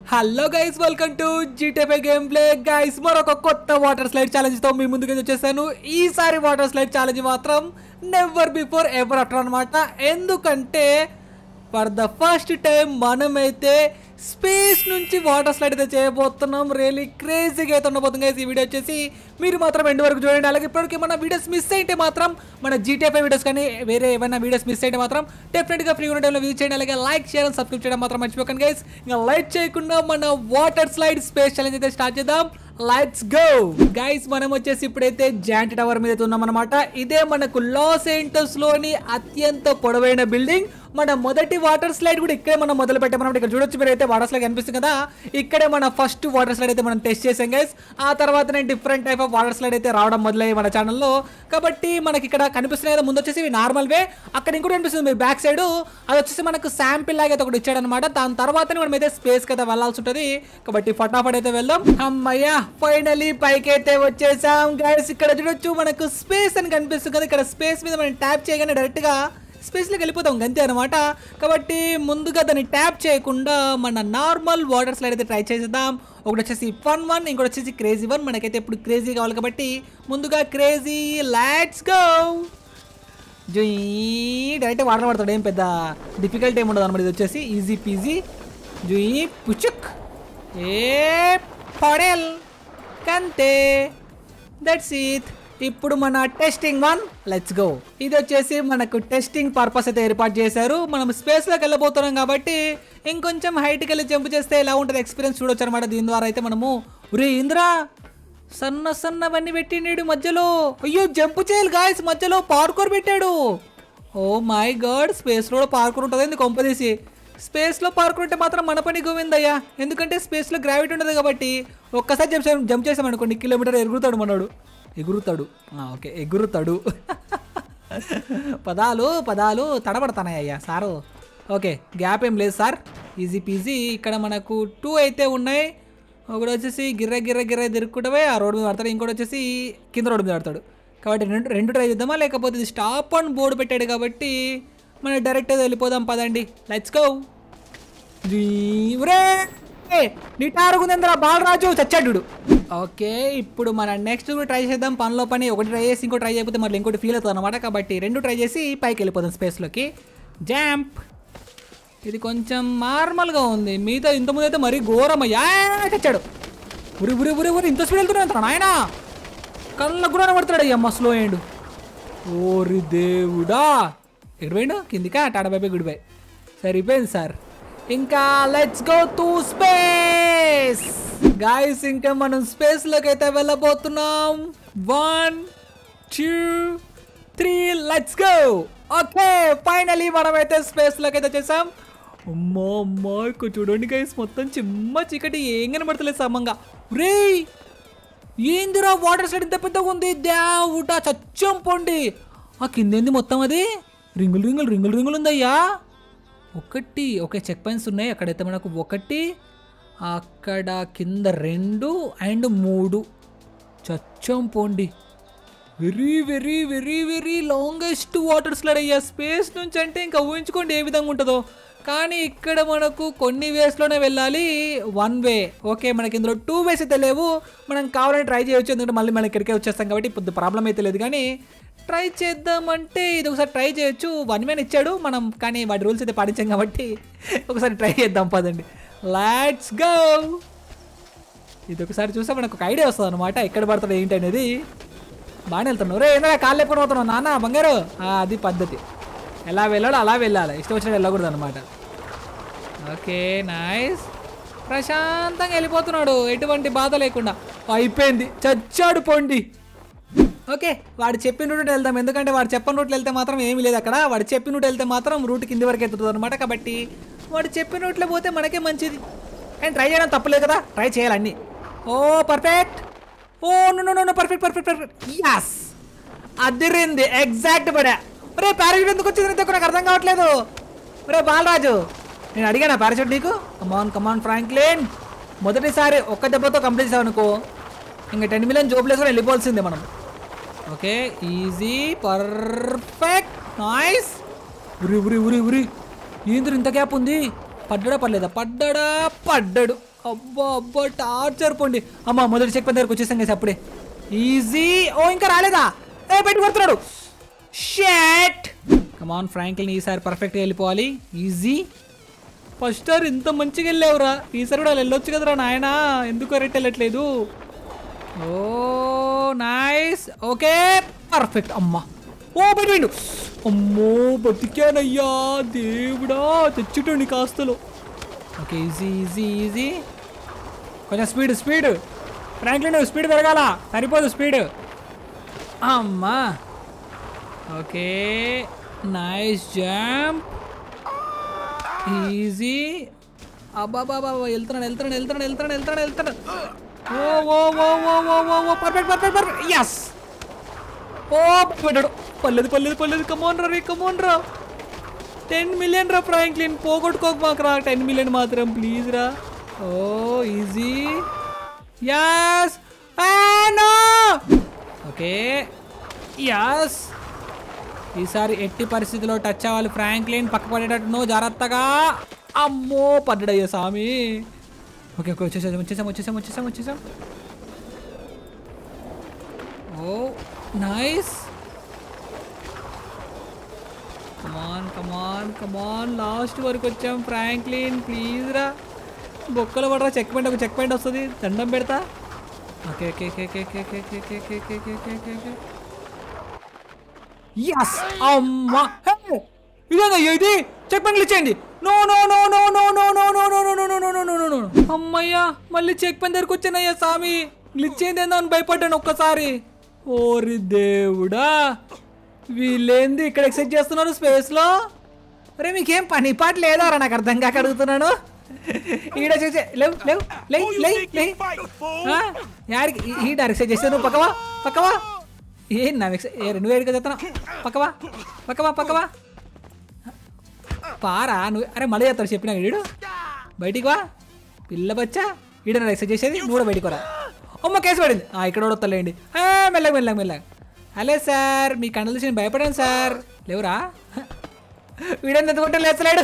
Hello guys welcome to GTA five game play guys మరొక కొత్త water slide challenge తో మీ ముందుకు వచ్చేసాను ఈసారి వాటర్ స్లైడ్ ఛాలెంజ్ మాత్రం నెవర్ బిఫోర్ ఎవర్ ఆఫ్టర్ అనమాట ఎందుకంటే ఫర్ ద ఫస్ట్ టైం మనమైతే స్పేస్ నుంచి వాటర్ స్లైడ్ అయితే చేయబోతున్నాం రియలీ క్రేజీగా అయితే ఉండబోతుంది guys ఈ వీడియో వచ్చేసి మీరు మాత్రం ఎండ్ వరకు చూడండి అలాగే ఇప్పటికీ మన వీడియోస్ మిస్ అయితే మాత్రం మన జీటీఎఫ్ఐ వీడియోస్ కానీ వేరే ఏమైనా వీడియోస్ మిస్ అయితే మాత్రం డెఫినెట్గా ఫ్రీ ఉన్న టైంలో విజిట్ చేయండి అలాగే లైక్ షేర్ అండ్ సబ్స్క్రైబ్ చేయడం మాత్రం మర్చిపోకండి గైస్ ఇంకా లైక్ చేయకుండా మన వాటర్ స్లైడ్ స్పేస్ ఛాలెంజ్ అయితే స్టార్ట్ చేద్దాం లెట్స్ గో గైస్ మనం వచ్చేసి ఇప్పుడైతే జాయింట్ టవర్ మీద ఉన్నాం అనమాట ఇదే మనకు లాస్ ఏంటోస్ లోని అత్యంత పొడవైన బిల్డింగ్ మన మొదటి వాటర్ స్లైడ్ కూడా ఇక్కడే మనం మొదలు పెట్టామన్నమాట ఇక్కడ చూడొచ్చు మీరు అయితే వాటర్ స్లైడ్ కనిపిస్తుంది కదా ఇక్కడే మన ఫస్ట్ వాటర్ స్లైడ్ అయితే మనం టెస్ట్ చేసాం గైస్ ఆ తర్వాతనే different type of water slide అయితే రావడం మొదలయ్యాయి మన ఛానల్లో కాబట్టి మనకి ఇక్కడ కనిపిస్తున్నాయి కదా ముందు వచ్చేసి నార్మల్ వే అక్కడ ఇంకోటి కనిపిస్తుంది మీరు బ్యాక్ సైడ్ అది వచ్చేసి మనకు శాంపిల్ లాగా అయితే ఒకటి ఇచ్చాడు అనమాట దాని తర్వాతనే మనం అయితే స్పేస్ కదా వెళ్ళాల్సి ఉంటుంది కాబట్టి ఫటాఫట్ అయితే వెళ్దాం అమ్మయ్యా ఫైనలీ పైకి అయితే వచ్చేసాం గైస్ ఇక్కడ చూడొచ్చు మనకు స్పేస్ అని కనిపిస్తుంది కదా ఇక్కడ స్పేస్ మీద మనం ట్యాప్ చేయగానే డైరెక్ట్ గా స్పేస్లోకి వెళ్ళిపోతాం గంతే అనమాట కాబట్టి ముందుగా దాన్ని ట్యాప్ చేయకుండా మన నార్మల్ వాటర్ స్లైడ్ అయితే ట్రై చేసేద్దాం ఒకటి వచ్చేసి ఫన్ వన్ ఇంకోటి వచ్చేసి క్రేజీ వన్ మనకైతే ఇప్పుడు క్రేజీ కావాలి కాబట్టి ముందుగా క్రేజీ లాట్స్ గో జుయి డైరెక్ట్ వాటర్ పడతాడు ఏం పెద్ద డిఫికల్ట్ ఏమి ఉండదు అనమాట ఇది వచ్చేసి ఈజీ పీజీ జుయి పుచుక్ ఏ పడేల్ కంతే దట్స్ ఇట్ ఇప్పుడు మన టెస్టింగ్ వన్ లెట్స్ గో ఇది వచ్చేసి మనకు టెస్టింగ్ పర్పస్ అయితే ఏర్పాటు చేశారు మనం స్పేస్లోకి వెళ్ళబోతున్నాం కాబట్టి ఇంకొంచెం హైట్కి వెళ్ళి జంప్ చేస్తే ఎలా ఉంటుంది ఎక్స్పీరియన్స్ చూడొచ్చు అనమాట దీని ద్వారా అయితే మనము రే ఇంద్రా సన్న సన్నవన్నీ పెట్టిండు మధ్యలో అయ్యో జంప్ చేయాలి గాయస్ మధ్యలో పార్కూర్ పెట్టాడు ఓ మై గాడ్ స్పేస్లో కూడా పార్కూర్ ఉంటుంది ఎందుకు కొంపదీసి స్పేస్లో పార్కూర్ ఉంటే మాత్రం మన పని గోవిందయ్యా ఎందుకంటే స్పేస్లో గ్రావిటీ ఉండదు కాబట్టి ఒక్కసారి జంప్ చేసాం జంప్ చేసాం అనుకోండి కిలోమీటర్ ఎగురుతాడు మనోడు ఎగురుతాడు ఆ, ఓకే ఎగురుతాడు పదాలు పదాలు తడబడతానాయి అయ్యా సారు ఓకే గ్యాప్ ఏం లేదు సార్ ఈజీ పీజీ ఇక్కడ మనకు టూ అయితే ఉన్నాయి ఒకటి వచ్చేసి గిర్ర గిర్ర గిర్ర తిరుక్కుంటే ఆ రోడ్డు మీద పడతాడు ఇంకోటి వచ్చేసి కింద రోడ్డు మీద పడతాడు కాబట్టి రెండు రెండు ట్రై చేద్దామా లేకపోతే ఇది స్టాప్ అండ్ బోర్డు పెట్టాడు కాబట్టి మనం డైరెక్ట్ వెళ్ళిపోదాం పదండి లెట్స్ గో నిటారుగుందేంద్ర బాలరాజు చచ్చాడు ఓకే ఇప్పుడు మన నెక్స్ట్ కూడా ట్రై చేద్దాం పనిలో పని ఒకటి ట్రై చేసి ఇంకో ట్రై చేయకపోతే మళ్ళీ ఇంకోటి ఫీల్ అవుతుంది అనమాట కాబట్టి రెండు ట్రై చేసి పైకి వెళ్ళిపోదాం స్పేస్లోకి జాంప్ ఇది కొంచెం నార్మల్గా ఉంది మీతో ఇంతకుముందు అయితే మరీ ఘోరమయ్యా చచ్చాడు ఉరి ఉరి ఉరి ఉరి ఇంత స్పీడ్ వెళ్తున్నాడు నాయన కళ్ళ కూడా పడతాడు అమ్మ స్లో అయ్యండు ఓరి దేవుడా ఎక్కడ పోయిండు కిందికా టాటా బాబాయ్ గుడి బాయ్ సరిపోయింది సార్ ఇంకా let's go to space guys ఇంకా మనం స్పేస్ లోకి అయితే వెళ్ళబోతున్నాం one two three let's go okay finally మనం అయితే స్పేస్ లోకి అయితే వచ్చేసాం అమ్మా అమ్మా ఇక్కడ చూడండి గైస్ మొత్తం చిమ్మ చీకటి ఏం కనబడతలేదు సమంగా రేయ్ ఏందిరా వాటర్ స్లైడ్ ఇంత పెద్దగా ఉంది దేవుట చచ్చం పొండి ఆ కిందేంది మొత్తం అది రింగులు రింగులు రింగులు రింగులు ఉందయ్యా ఒకటి ఓకే చెక్ పాయింట్స్ ఉన్నాయి అక్కడైతే మనకు ఒకటి అక్కడ కింద రెండు అండ్ మూడు చచ్చం పోండి very very very very longest water slide అయ్యా స్పేస్ నుంచి అంటే ఇంకా ఊహించుకోండి ఏ విధంగా ఉంటుందో కానీ ఇక్కడ మనకు కొన్ని వేస్లోనే వెళ్ళాలి వన్ వే ఓకే మనకి ఇందులో టూ వేస్ అయితే లేవు మనం కావాలని ట్రై చేయొచ్చు ఎందుకంటే మళ్ళీ మనం ఇక్కడికే వచ్చేస్తాం కాబట్టి పెద్ద ప్రాబ్లం అయితే లేదు కానీ ట్రై చేద్దామంటే ఇది ఒకసారి ట్రై చేయొచ్చు వన్ వేన్ ఇచ్చాడు మనం కానీ వాటి రూల్స్ అయితే పాటించాం కాబట్టి ఒకసారి ట్రై చేద్దాం పదండి లాట్స్ గో ఇది ఒకసారి చూస్తే మనకు ఒక ఐడియా వస్తుంది అనమాట ఎక్కడ పడుతుంది ఏంటి అనేది బాగానే వెళ్తున్నావు రే ఏందా కాళ్ళు ఎప్పుడు పోతున్నావు నాన్న బంగారు ఆ, అది పద్ధతి ఎలా వెళ్ళాలో అలా వెళ్ళాలి ఇష్టం వచ్చినట్టు వెళ్ళకూడదు అనమాట ఓకే నైస్ ప్రశాంతంగా వెళ్ళిపోతున్నాడు ఎటువంటి బాధ లేకుండా అయిపోయింది చచ్చాడు పొండి ఓకే వాడు చెప్పిన రూట్ వెళ్దాం ఎందుకంటే వాడు చెప్పని రూట్లో వెళ్తే మాత్రం ఏమీ లేదు అక్కడ వాడు చెప్పిన రూట్ వెళ్తే మాత్రం రూట్ కింది వరకు ఎత్తుతుంది అనమాట కాబట్టి వాడు చెప్పిన రూట్లో పోతే మనకే మంచిది కానీ ట్రై చేయడం తప్పలేదు కదా ట్రై చేయాలి అన్నీ oh perfect oh no no no perfect perfect perfect yes అదిరింది ఎగ్జాక్ట్ పడా రే పారాషూట్ ఎందుకు వచ్చింది నీకు నాకు అర్థం కావట్లేదు రే బాలరాజు నేను అడిగానా పారాషూట్ నీకు కమాన్ కమాన్ ఫ్రాంక్లిన్ మొదటిసారి ఒక్క దెబ్బతో కంప్లీట్ చేసావు అనుకో ఇంకా టెన్ మిలియన్ జోబ్ వేసుకొని వెళ్ళిపోవాల్సిందే మనం ఓకే ఈజీ పర్ఫెక్ట్ నైస్ ఉరి ఉరి ఉరి ఉరి ఏంద్ర ఇంత గ్యాప్ ఉంది పడ్డాడా పర్లేదా పడ్డాడా పడ్డాడు అబ్బా అబ్బా టార్చర్ పోండి అమ్మా మొదటి చెక్ దగ్గరకు వచ్చేసాం కదా అప్పుడే ఈజీ ఓ ఇంకా రాలేదా ఏ పెట్టి కొడుతున్నాడు షేట్ కమాన్ ఫ్రాంక్లిన్ ఈసారి పర్ఫెక్ట్గా వెళ్ళిపోవాలి ఈజీ ఫస్ట్ స్టార్ ఇంత మంచిగా వెళ్ళావురా ఈసారి కూడా వెళ్ళొచ్చు కదరా నాయనా ఎందుకు కరెక్ట్ వెళ్ళట్లేదు ఓ నైస్ ఓకే పర్ఫెక్ట్ అమ్మా ఓ బయట అమ్మో బతికానయ్యా దేవుడా తెచ్చుటండి కాస్తలో ఓకే ఈజీ ఈజీ ఈజీ కొంచెం స్పీడ్ స్పీడ్ ఫ్రాంక్లిన్ స్పీడ్ పెరగాల సరిపోదు స్పీడ్ అమ్మా ఓకే నైస్ జంప్ ఈజీ అబ్బాబాబా వెళ్తున్నాడు వెళ్తున్నాడు వెళ్తున్నాడు వెళ్తున్నాడు వెళ్తున్నాడు వెళ్తున్నాడు oh oh oh oh oh oh oh perfect perfect perfect yes oh పెట్టాడు పర్లేదు పర్లేదు పర్లేదు కమోన్ రా రే కమోన్ రా టెన్ మిలియన్ రా ఫ్రాంక్లిన్ పోగొట్టుకోక మాకు రా టెన్ మిలియన్ మాత్రం ప్లీజ్ రా oh easy yes no okay yes ఈసారి ఎట్టి పరిస్థితిలో టచ్ అవ్వాలి ఫ్రాంక్లిన్ పక్క పడేటట్టు నువ్వు జాగ్రత్తగా అమ్మో పడ్డాయ్యా స్వామి ఓకే ఓకే వచ్చేసాం వచ్చేసాం వచ్చేసాం వచ్చేసాం వచ్చేసాం ఓ నైస్ కమాన్ కమాన్ కమాన్ లాస్ట్ వరకు వచ్చాం ఫ్రాంక్లిన్ ప్లీజ్ రా బొక్కలు పడరా చెక్ పాయింట్ ఒక చెక్ పాయింట్ వస్తుంది దండం పెడతా okay okay okay okay okay okay okay okay okay okay okay okay okay yes అమ్మా హే! ఇదేనయ్యా ఇది చెక్ పాయింట్లు ఇచ్చేయండి no no no no no no no no no no no no no no no no అమ్మయ్యా మళ్ళీ check point దగ్గరకు వచ్చానయ్యా స్వామి glitch అయింది ఏందో అని భయపడ్డాను ఒక్కసారి ఓరి దేవుడా వీళ్ళేంది ఇక్కడ ఎక్సైజ్ చేస్తున్నారు స్పేస్ లో అరే మీకేం పని పాట లేదారా నాకు అర్థం కాక అడుగుతున్నాను ఈడ చేసే లేవు లేవు లే లే లే ఆ? యారికి ఈ- ఈ డైరెక్ట్ చేస్తే నువ్వు పక్కవా పక్కవా ఏం నా మిక్స్ ఏ నువ్వు ఏడుగా చెప్తున్నా పక్కవా పక్కవా పక్కవా పారా నువ్వు అరే మళ్ళీ చేస్తాడు చెప్పినా వీడు బయటికి వా పిల్ల బచ్చా ఈడ నా ఎక్సైజ్ చేసేది నువ్వు కూడా బయటికి రా అమ్మ కేసు పడింది ఆ, ఇక్కడ కూడా వస్తలేండి ఏ, మెల్లగా మెల్లగా మెల్లగా హలో సార్ మీ కండలు చూసి నేను భయపడాను సార్ లేవురా వీడని ఎంత కొట్టే లేచలేడు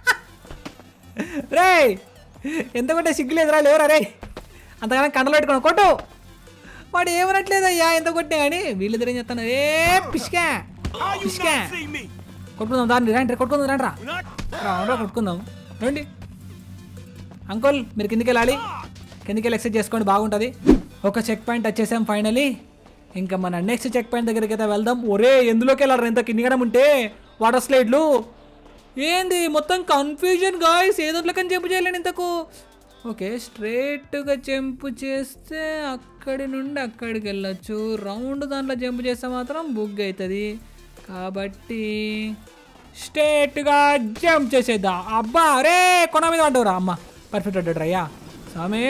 రే ఎంత కొట్టే సిగ్గు లేదురా లేవురా రే అంతగానో కండలు పెట్టుకున్నావు కొట్టు వాడు ఏమనట్లేదయ్యా ఎంత కొట్టే అని వీళ్ళిద్దరు ఏం చెప్తాను ఏ పిష్కా పిష్కా కొట్టుకుందాం దాన్ని రండి కొట్టుకుందాం రండి రా రా కొట్టుకుందాం రండి అంకుల్ మీరు కిందికి వెళ్ళాలి కిందికి వెళ్ళి ఎక్సైజ్ చేసుకోండి బాగుంటుంది ఒక చెక్ పాయింట్ వచ్చేసాం ఫైనలీ ఇంకా మన నెక్స్ట్ చెక్ పాయింట్ దగ్గరికి అయితే వెళ్దాం ఒరే ఎందులోకి వెళ్ళారు ఇంత కిందిగడం ఉంటే వాటర్ స్లైడ్లు ఏంది మొత్తం కన్ఫ్యూజన్ గాయస్ ఏ దాంట్లోకని జంపు చేయలేను ఇంతకు ఓకే స్ట్రైట్గా జంపు చేస్తే అక్కడి నుండి అక్కడికి వెళ్ళొచ్చు రౌండ్ దాంట్లో జంపు చేస్తే మాత్రం బుగ్ అవుతుంది కాబట్టి స్ట్రేట్గా జంప్ చేసేద్దాం అబ్బా అరే కొన మీద పడ్డవురా అమ్మ పర్ఫెక్ట్ పడ్డాడు అయ్యా స్వామి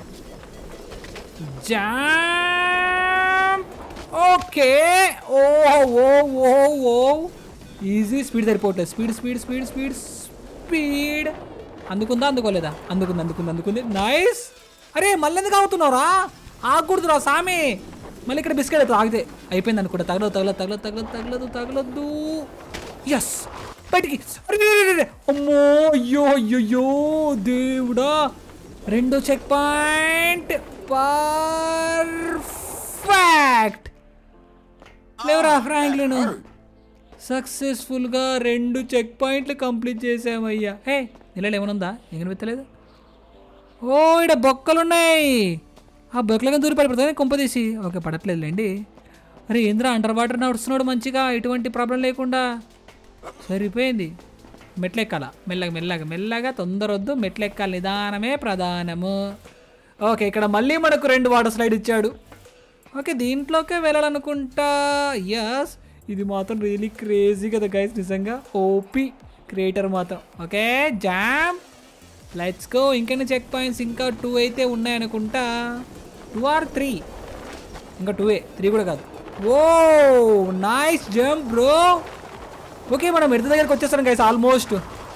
jump okay oh oh oh oh easy speed సరిపోవట్లేదు speed speed speed speed speed అందుకుందా అందుకోలేదా అందుకుంది అందుకుంది అందుకుంది నైస్ అరే మళ్ళీ ఎందుకు ఆగుతున్నావురా ఆగకూడదురా సామి మళ్ళీ ఇక్కడ బిస్కెట్ అవుతుంది ఆగితే అయిపోయింది అనుకుంటా తగలదు తగలదు తగలదు తగలదు తగలదు తగలదు ఎస్ బయటికి అరే, అరే, అరే, అరే. అమ్మో అయ్యో అయ్యో దేవుడా రెండో చెక్ పాయింట్ పర్ఫెక్ట్ లేవరా ఫ్రాంక్లిన్ సక్సెస్ఫుల్గా రెండు చెక్ పాయింట్లు కంప్లీట్ చేసామయ్యా హే నీళ్ళు ఏమనుందా ఏం కనిపించలేదు ఓ ఇక్కడ బొక్కలు ఉన్నాయి ఆ బొక్కలుగా దూరి పడిపోతుంది కొంపదీసి ఓకే పడట్లేదులేండి అరే ఏంద్రా అండర్ వాటర్ నడుస్తున్నాడు మంచిగా ఎటువంటి ప్రాబ్లం లేకుండా సరిపోయింది మెట్లెక్కాల మెల్లగా మెల్లగా మెల్లగా తొందర వద్దు మెట్లెక్కాలి నిదానమే ప్రధానము ఓకే ఇక్కడ మళ్ళీ మనకు రెండు వాటర్ స్లైడ్ ఇచ్చాడు ఓకే దీంట్లోకే వెళ్ళాలనుకుంటా ఎస్ ఇది మాత్రం రియలీ క్రేజీ కదా గైస్ నిజంగా ఓపీ క్రియేటర్ మాత్రం ఓకే జామ్ లెట్స్ గో ఇంకెన్ని చెక్ పాయింట్స్ ఇంకా టూ అయితే ఉన్నాయనుకుంటా టూ ఆర్ త్రీ ఇంకా టూ ఏ త్రీ కూడా కాదు oh nice jump bro okay మనం ఎడత దగ్గరికి వచ్చేస్తాం గైస్ ఆల్మోస్ట్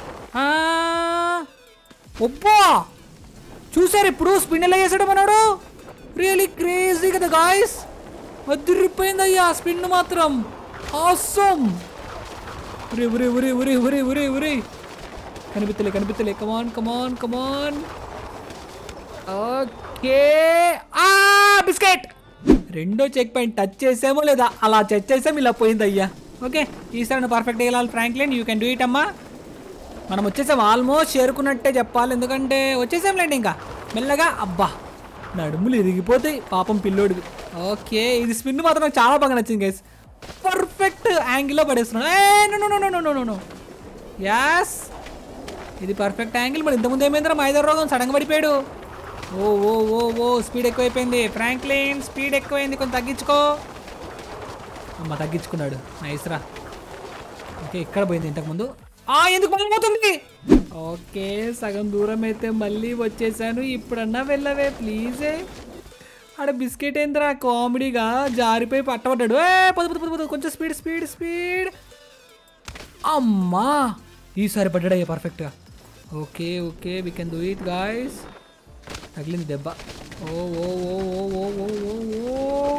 ఒప్పా చూసారు ఇప్పుడు స్పిన్ ఎలా చేశాడు మనోడు రియలీ క్రేజీ కదా గాయస్ అదిరిపోయింది అయ్యా స్పిన్ మాత్రం ఆసమ్ ఉరి ఉరి ఉరి ఉరి ఉరి ఉరి ఉరి కనిపిస్తలే కనిపిస్తలే కమాన్ కమాన్ కమాన్ ఓకే ఆ బిస్కెట్ రెండో చెక్ పాయింట్ టచ్ చేసామో లేదా అలా టచ్ చేసాం ఇలా పోయింది అయ్యా ఓకే ఈసారి పర్ఫెక్ట్ వెళ్ళాలి Franklin you can do it అమ్మా మనం వచ్చేసాం ఆల్మోస్ట్ చేరుకున్నట్టే చెప్పాలి ఎందుకంటే వచ్చేసాంలేండి ఇంకా మెల్లగా అబ్బా నడుములు ఇరిగిపోతాయి పాపం పిల్లోడివి ఓకే ఇది స్పిన్ మాత్రం నాకు చాలా బాగా నచ్చింది గైస్ పర్ఫెక్ట్ యాంగిల్లో పడేస్తున్నాను ఏ no no no no no no yes ఇది పర్ఫెక్ట్ యాంగిల్ మరి ఇంతకుముందు ఏమైందిరా మైదర్ రోగం సడన్గా పడిపోయాడు oh oh oh oh speed ఎక్కువైపోయింది ఫ్రాంక్లిన్ స్పీడ్ ఎక్కువైంది కొంచెం తగ్గించుకో అమ్మ తగ్గించుకున్నాడు నైస్ రా ఓకే ఇక్కడ పోయింది ఇంతకుముందు ఆ ఎందుకు మళ్ళీ పోతుంది ఓకే సగం దూరం అయితే మళ్ళీ వచ్చేసాను ఇప్పుడన్నా వెళ్ళవే ప్లీజే ఆడ బిస్కెట్ ఏందిరా కామెడీగా జారిపోయి పట్టబడ్డాడు ఏ పదు పదు పదు పదు కొంచెం స్పీడ్ స్పీడ్ స్పీడ్ అమ్మా ఈసారి పడ్డాడయ్యా పర్ఫెక్ట్గా okay okay we can do it guys తగిలింది దెబ్బ oh oh oh oh oh oh oh oh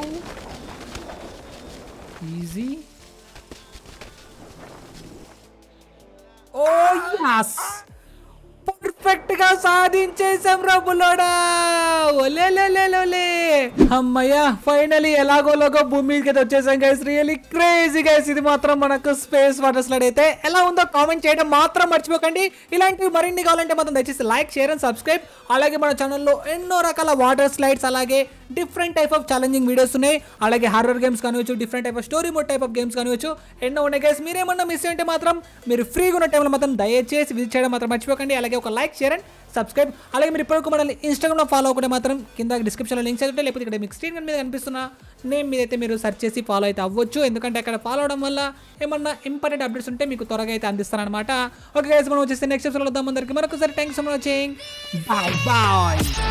easy oh yes perfect గా సాధించేసాం రా బుల్లోడా ఒలేలేలేలోలే అమ్మయ్యా ఫైనలీ ఎలాగోలాగో భూమి మీదకి అయితే వచ్చేసాం గైస్ రియలీ క్రేజీ గైస్ ఇది మాత్రం మనకు స్పేస్ వాటర్ స్లైడ్ అయితే ఎలా ఉందో కామెంట్ చేయడం మాత్రం మర్చిపోకండి ఇలాంటివి మరిన్ని కావాలంటే మాత్రం దయచేసి లైక్ షేర్ అండ్ సబ్స్క్రైబ్ అలాగే మన ఛానల్లో ఎన్నో రకాల వాటర్ స్లైడ్స్ అలాగే different type of challenging videos ఉన్నాయి అలాగే హారర్ గేమ్స్ కానివచ్చు different type of story mode type of games కానివచ్చు ఎన్నో ఉన్నాయి గైస్ మీరేమన్నా మిస్ అంటే మాత్రం మీరు ఫ్రీగా ఉన్న టైంలో మాత్రం దయచేసి విజిట్ చేయడం మాత్రం మర్చిపోకండి అలాగే ఒక లైక్ షేర్ అండ్ సబ్స్క్రైబ్ అలాగే మీరు ఇప్పటివరకు మనల్ని ఇన్స్టాగ్రామ్లో ఫాలో అవ్వకుంటే మాత్రం కింద డిస్క్రిప్షన్లో లింక్స్ అయితే లేకపోతే ఇక్కడ మీకు స్క్రీన్ మీద కనిపిస్తున్న నేమ్ మీద అయితే మీరు సెర్చ్ చేసి ఫాలో అయితే అవ్వచ్చు ఎందుకంటే అక్కడ ఫాలో అవడం వల్ల ఏమన్నా ఇంపార్టెంట్ అప్డేట్స్ ఉంటే మీకు త్వరగా అయితే అందిస్తారనమాట ఓకే గైస్ మనం వచ్చేసి నెక్స్ట్ ఎపిసోడ్ వద్దాం అందరికి మరొకసారి thanks for watching bye bye